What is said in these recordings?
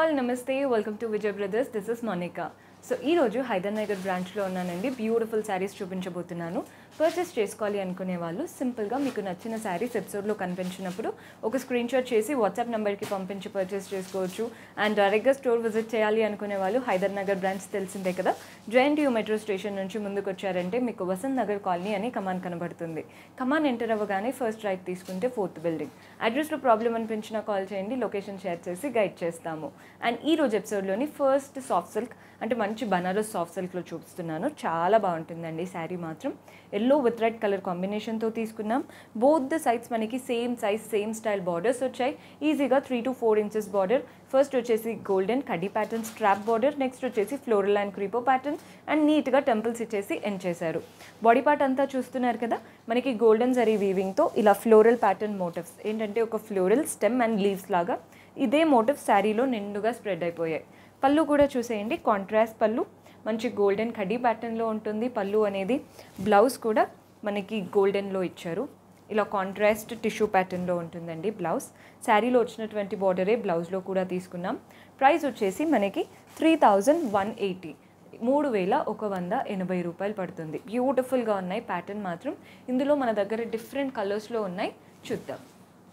all నమస్తే welcome to Vijay brothers this is Monica so ఈరోజు హైదర్నగర్ బ్రాంచ్లో ఉన్నానండి బ్యూటిఫుల్ శారీస్ చూపించబోతున్నాను పర్చేస్ చేసుకోవాలి అనుకునే వాళ్ళు సింపుల్గా మీకు నచ్చిన శారీస్ ఎపిసోడ్లో కనిపించినప్పుడు ఒక స్క్రీన్ షాట్ చేసి వాట్సాప్ నెంబర్కి పంపించి పర్చేస్ చేసుకోవచ్చు అండ్ డైరెక్ట్గా స్టోర్ విజిట్ చేయాలి అనుకునే వాళ్ళు హైదర్నగర్ బ్రాంచ్ తెలిసిందే కదా జయంట్ యూ మెట్రో స్టేషన్ నుంచి ముందుకు వచ్చారంటే మీకు వసంత్ నగర్ కాలనీ అని కమాన్ కనబడుతుంది కమాన్ ఎంటర్ అవ్వగానే ఫస్ట్ రైట్ తీసుకుంటే ఫోర్త్ బిల్డింగ్ అడ్రస్లో ప్రాబ్లం అనిపించినా కాల్ చేయండి లొకేషన్ షేర్ చేసి గైడ్ చేస్తాము అండ్ ఈ రోజు ఎపిసోడ్లోని ఫస్ట్ సాఫ్ట్ సిల్క్ అంటే మంచి బనారస్ సాఫ్ట్ సిల్క్లో చూపిస్తున్నాను చాలా బాగుంటుందండి శారీ మాత్రం ఎల్లో విత్ రెడ్ కలర్ కాంబినేషన్తో తీసుకున్నాం బోత్ ద సైడ్స్ మనకి same size same style borders వచ్చాయి ఈజీగా three to four inches border first వచ్చేసి గోల్డెన్ కడ్డీ ప్యాటర్న్ స్ట్రాప్ బార్డర్ నెక్స్ట్ వచ్చేసి floral and creeper pattern and నీట్గా టెంపుల్స్ ఇచ్చేసి ఎండ్ చేశారు బాడీ పార్ట్ అంతా చూస్తున్నారు కదా మనకి గోల్డెన్ జరీ వీవింగ్తో ఇలా ఫ్లోరల్ ప్యాటర్న్ మోటివ్స్ ఏంటంటే ఒక ఫ్లోరల్ స్టెమ్ అండ్ లీవ్స్ లాగా ఇదే మోటివ్స్ శారీలో నిండుగా స్ప్రెడ్ అయిపోయాయి పళ్ళు కూడా చూసేయండి కాంట్రాస్ట్ పళ్ళు మంచి గోల్డెన్ కడ్డీ ప్యాటర్న్లో ఉంటుంది పళ్ళు అనేది బ్లౌజ్ కూడా మనకి గోల్డెన్లో ఇచ్చారు ఇలా కాంట్రాస్ట్ టిష్యూ ప్యాటర్న్లో ఉంటుందండి బ్లౌజ్ శారీలో వచ్చినటువంటి బార్డరే బ్లౌజ్లో కూడా తీసుకున్నాం ప్రైస్ వచ్చేసి మనకి త్రీ థౌజండ్ వన్ ఎయిటీ మూడు వేల ఒక వంద ఎనభై రూపాయలు పడుతుంది బ్యూటిఫుల్గా ఉన్నాయి ప్యాటర్న్ మాత్రం ఇందులో మన దగ్గర డిఫరెంట్ కలర్స్లో ఉన్నాయి చూద్దాం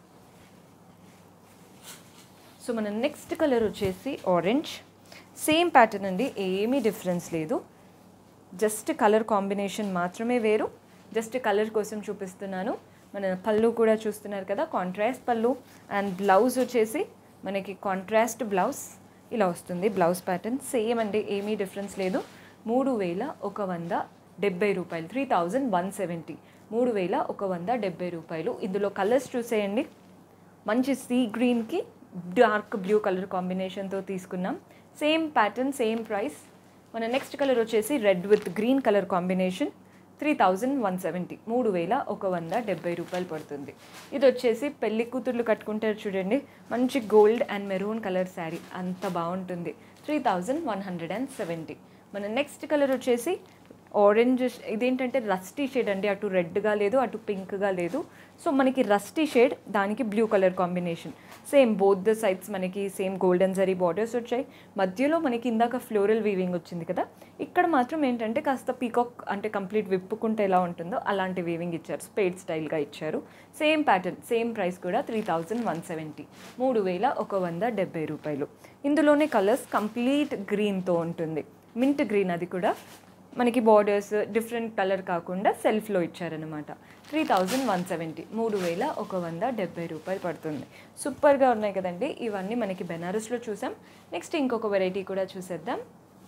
సో మన నెక్స్ట్ కలర్ వచ్చేసి ఆరెంజ్ సేమ్ ప్యాటర్న్ అండి ఏమీ డిఫరెన్స్ లేదు జస్ట్ కలర్ కాంబినేషన్ మాత్రమే వేరు జస్ట్ కలర్ కోసం చూపిస్తున్నాను మన పళ్ళు కూడా చూస్తున్నారు కదా కాంట్రాస్ట్ పళ్ళు అండ్ బ్లౌజ్ వచ్చేసి మనకి కాంట్రాస్ట్ బ్లౌజ్ ఇలా వస్తుంది బ్లౌజ్ ప్యాటర్న్ సేమ్ అండి ఏమీ డిఫరెన్స్ లేదు మూడు వేల ఒక వంద డెబ్బై రూపాయలు త్రీ థౌజండ్ వన్ సెవెంటీ మూడు వేల ఒక వంద డెబ్బై రూపాయలు ఇందులో కలర్స్ చూసేయండి మంచి సీ గ్రీన్కి డార్క్ బ్లూ కలర్ కాంబినేషన్తో తీసుకున్నాం సేమ్ ప్యాటర్న్ సేమ్ ప్రైస్ మన నెక్స్ట్ కలర్ వచ్చేసి red with green colour combination three thousand one seventy మూడు వేల ఒక వంద డెబ్బై రూపాయలు పడుతుంది ఇది వచ్చేసి పెళ్లి కూతుర్లు కట్టుకుంటారు చూడండి మంచి gold and maroon colour sari అంత బాగుంటుంది three thousand one hundred and seventy మన నెక్స్ట్ కలర్ వచ్చేసి ఆరెంజ్ ఇదేంటంటే రస్టీ షేడ్ అండి అటు రెడ్గా లేదు అటు పింక్గా లేదు సో మనకి రస్టీ షేడ్ దానికి blue colour combination same both the sides మనకి సేమ్ గోల్డెన్ జరీ బార్డర్స్ వచ్చాయి మధ్యలో మనకి ఇందాక ఫ్లోరల్ వీవింగ్ వచ్చింది కదా ఇక్కడ మాత్రం ఏంటంటే కాస్త పీకాక్ అంటే కంప్లీట్ విప్పుకుంటే ఎలా ఉంటుందో అలాంటి వీవింగ్ ఇచ్చారు స్పేడ్ స్టైల్గా ఇచ్చారు సేమ్ ప్యాటర్న్ సేమ్ ప్రైస్ కూడా త్రీ థౌజండ్ వన్ సెవెంటీ మూడు వేల ఒక వంద డెబ్బై రూపాయలు ఇందులోనే కలర్స్ కంప్లీట్ గ్రీన్తో ఉంటుంది మింట్ గ్రీన్ అది కూడా మనకి బార్డర్స్ డిఫరెంట్ కలర్ కాకుండా సెల్ఫ్లో ఇచ్చారనమాట త్రీ థౌజండ్ వన్ సెవెంటీ మూడు వేల ఒక వంద డెబ్బై రూపాయలు పడుతుంది సూపర్గా ఉన్నాయి కదండి ఇవన్నీ మనకి బెనారస్లో చూసాం నెక్స్ట్ ఇంకొక వెరైటీ కూడా చూసేద్దాం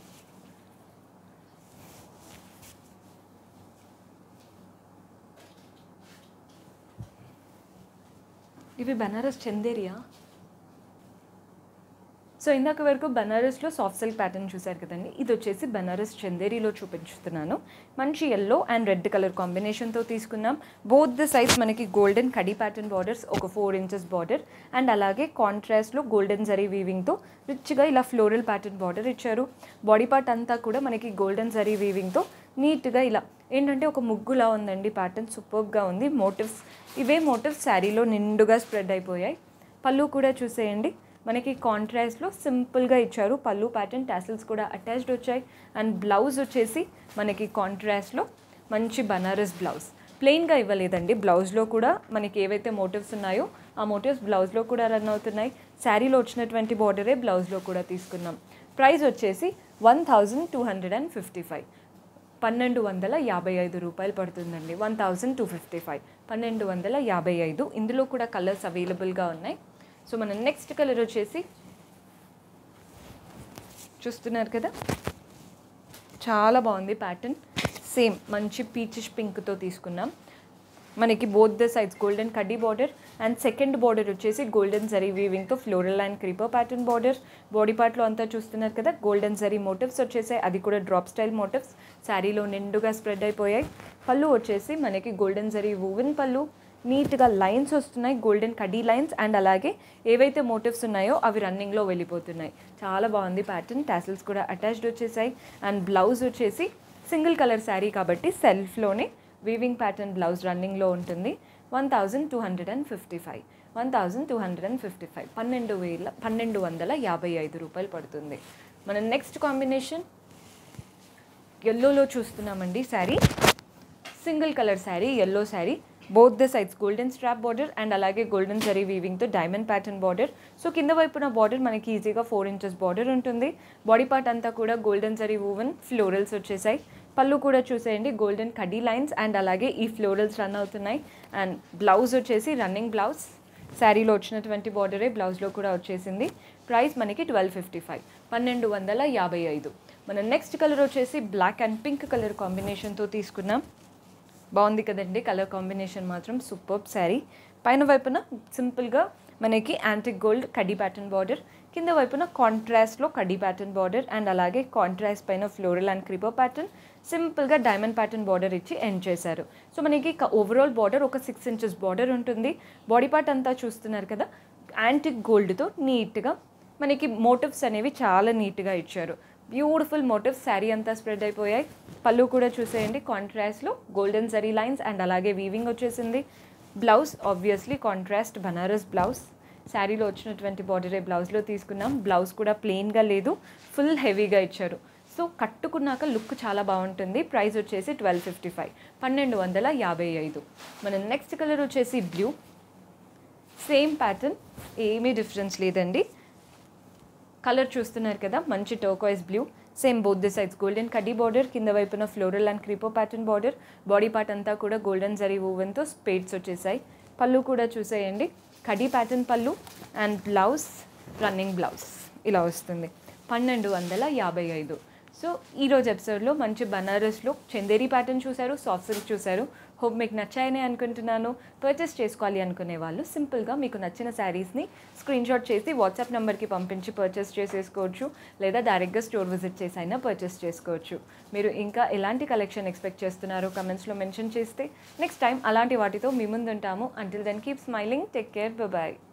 ఇవి బెనారస్ చందేరియా సో ఇందాక వరకు బనారస్లో సాఫ్ట్ సిల్క్ ప్యాటర్న్ చూశారు కదండి ఇది వచ్చేసి బనారస్ చందేరీలో చూపించుతున్నాను మంచి ఎల్లో అండ్ రెడ్ కలర్ కాంబినేషన్తో తీసుకున్నాం బోత్ ద సైజ్ మనకి గోల్డెన్ కడీ ప్యాటర్న్ బార్డర్స్ ఒక ఫోర్ ఇంచెస్ బార్డర్ అండ్ అలాగే కాంట్రాస్ట్లో గోల్డెన్ జరీ వీవింగ్తో రిచ్గా ఇలా ఫ్లోరల్ ప్యాటర్న్ బార్డర్ ఇచ్చారు బాడీ పార్ట్ అంతా కూడా మనకి గోల్డెన్ జరీ వీవింగ్తో నీట్గా ఇలా ఏంటంటే ఒక ముగ్గులా ఉందండి ప్యాటర్న్ సూపర్గా ఉంది మోటివ్స్ ఇవే మోటివ్స్ శారీలో నిండుగా స్ప్రెడ్ అయిపోయాయి పళ్ళు కూడా చూసేయండి మనకి కాంట్రాస్ట్లో సింపుల్గా ఇచ్చారు పళ్ళు ప్యాటర్న్ టాసిల్స్ కూడా అటాచ్డ్ వచ్చాయి అండ్ బ్లౌజ్ వచ్చేసి మనకి కాంట్రాస్ట్లో మంచి బనారస్ బ్లౌజ్ ప్లెయిన్గా ఇవ్వలేదండి బ్లౌజ్లో కూడా మనకి ఏవైతే మోటివ్స్ ఉన్నాయో ఆ మోటివ్స్ బ్లౌజ్లో కూడా రన్ అవుతున్నాయి శారీలో వచ్చినటువంటి బార్డరే బ్లౌజ్లో కూడా తీసుకున్నాం ప్రైస్ వచ్చేసి one thousand two hundred and fifty five పన్నెండు వందల యాభై ఐదు రూపాయలు పడుతుందండి one thousand two fifty five పన్నెండు వందల యాభై ఐదు ఇందులో కూడా కలర్స్ అవైలబుల్గా ఉన్నాయి సో మన నెక్స్ట్ కలర్ వచ్చేసి చూస్తున్నారు కదా చాలా బాగుంది ప్యాటర్న్ సేమ్ మంచి పీచిష్ పింక్తో తీసుకున్నాం మనకి బోత్ ద సైడ్స్ గోల్డెన్ కడ్డీ బార్డర్ అండ్ సెకండ్ బార్డర్ వచ్చేసి గోల్డెన్ జరీ వీవింగ్తో floral and creeper pattern border body పార్ట్లో అంతా చూస్తున్నారు కదా గోల్డెన్ జరీ మోటివ్స్ వచ్చేసాయి అది కూడా డ్రాప్ స్టైల్ మోటివ్స్ శారీలో నిండుగా స్ప్రెడ్ అయిపోయాయి పళ్ళు వచ్చేసి మనకి గోల్డెన్ జరీ వూవెన్ పళ్ళు నీట్గా లైన్స్ వస్తున్నాయి గోల్డెన్ కడీ లైన్స్ అండ్ అలాగే ఏవైతే మోటివ్స్ ఉన్నాయో అవి రన్నింగ్లో వెళ్ళిపోతున్నాయి చాలా బాగుంది ప్యాటర్న్ టాసిల్స్ కూడా అటాచ్డ్ వచ్చేసాయి అండ్ బ్లౌజ్ వచ్చేసి సింగిల్ కలర్ శారీ కాబట్టి సెల్ఫ్లోనే వీవింగ్ ప్యాటర్న్ బ్లౌజ్ రన్నింగ్లో ఉంటుంది one thousand two hundred and fifty five one thousand two hundred and fifty five పన్నెండు వేల పన్నెండు వందల యాభై ఐదు రూపాయలు పడుతుంది మన నెక్స్ట్ కాంబినేషన్ ఎల్లోలో చూస్తున్నామండి sari single colour sari yellow sari both the sides golden strap border and అలాగే గోల్డెన్ జరీ వీవింగ్తో డైమండ్ ప్యాటర్న్ బార్డర్ సో కింద వైపున బార్డర్ మనకి ఈజీగా ఫోర్ ఇంచెస్ బార్డర్ ఉంటుంది బాడీ పార్ట్ అంతా కూడా గోల్డెన్ జరీ వూవెన్ ఫ్లోరల్స్ వచ్చేసాయి పళ్ళు కూడా చూసేయండి గోల్డెన్ కడీ లైన్స్ అండ్ అలాగే ఈ ఫ్లోరల్స్ రన్ అవుతున్నాయి అండ్ బ్లౌజ్ వచ్చేసి రన్నింగ్ బ్లౌజ్ శారీలో వచ్చినటువంటి బార్డరే బ్లౌజ్లో కూడా వచ్చేసింది ప్రైస్ మనకి ట్వెల్వ్ ఫిఫ్టీ ఫైవ్ పన్నెండు వందల యాభై ఐదు మన నెక్స్ట్ కలర్ వచ్చేసి బ్లాక్ అండ్ పింక్ కలర్ కాంబినేషన్తో తీసుకున్నాం బాగుంది కదండి కలర్ కాంబినేషన్ మాత్రం సూపర్ శారీ పైన వైపున సింపుల్గా మనకి యాంటిక్ గోల్డ్ కడ్డీ ప్యాటర్న్ బార్డర్ కింద వైపున కాంట్రాస్ట్లో కడ్డీ ప్యాటర్న్ బార్డర్ అండ్ అలాగే కాంట్రాస్ట్ పైన ఫ్లోరల్ అండ్ క్రిపో ప్యాటర్న్ సింపుల్గా డైమండ్ ప్యాటర్న్ బార్డర్ ఇచ్చి ఎండ్ చేశారు సో మనకి ఓవరాల్ బార్డర్ ఒక సిక్స్ ఇంచెస్ బార్డర్ ఉంటుంది బాడీ పార్ట్ అంతా చూస్తున్నారు కదా యాంటిక్ గోల్డ్తో నీట్గా మనకి మోటివ్స్ అనేవి చాలా నీట్గా ఇచ్చారు బ్యూటిఫుల్ మోటివ్స్ శారీ అంతా స్ప్రెడ్ అయిపోయాయి పళ్ళు కూడా చూసేయండి కాంట్రాస్ట్లో గోల్డెన్ జరీ లైన్స్ అండ్ అలాగే వీవింగ్ వచ్చేసింది blouse obviously contrast Banaras blouse శారీలో వచ్చినటువంటి బార్డరే బ్లౌజ్లో తీసుకున్నాం బ్లౌజ్ కూడా ప్లెయిన్గా లేదు ఫుల్ హెవీగా ఇచ్చారు సో కట్టుకున్నాక లుక్ చాలా బాగుంటుంది ప్రైస్ వచ్చేసి ట్వెల్వ్ ఫిఫ్టీ ఫైవ్ పన్నెండు వందల యాభై ఐదు మన నెక్స్ట్ కలర్ వచ్చేసి బ్లూ సేమ్ ప్యాటర్న్ ఏమీ డిఫరెన్స్ లేదండి కలర్ చూస్తున్నారు కదా మంచి turquoise blue same both the sides golden కడ్డీ బార్డర్ కింద వైపున floral and creeper pattern border body part అంతా కూడా గోల్డెన్ జరీ ఓవెన్తో స్పేడ్స్ వచ్చేసాయి పళ్ళు కూడా చూసేయండి కడ్డీ ప్యాటర్న్ పళ్ళు అండ్ బ్లౌజ్ రన్నింగ్ బ్లౌజ్ ఇలా వస్తుంది పన్నెండు వందల యాభై ఐదు సో ఈరోజు ఎపిసోడ్లో మంచి బనారస్లో చందేరి ప్యాటర్న్ చూశారు సాఫ్ట్ సిల్క్ చూశారు హోప్ మీకు నచ్చాయని అనుకుంటున్నాను పర్చేస్ చేసుకోవాలి అనుకునే వాళ్ళు సింపుల్గా మీకు నచ్చిన శారీస్ని స్క్రీన్ షాట్ చేసి వాట్సాప్ నెంబర్కి పంపించి పర్చేస్ చేసేసుకోవచ్చు లేదా డైరెక్ట్గా స్టోర్ విజిట్ చేసి అయినా పర్చేస్ చేసుకోవచ్చు మీరు ఇంకా ఎలాంటి కలెక్షన్ ఎక్స్పెక్ట్ చేస్తున్నారో కమెంట్స్లో మెన్షన్ చేస్తే నెక్స్ట్ టైం అలాంటి వాటితో మీ ముందు ఉంటాము until then keep smiling take care bye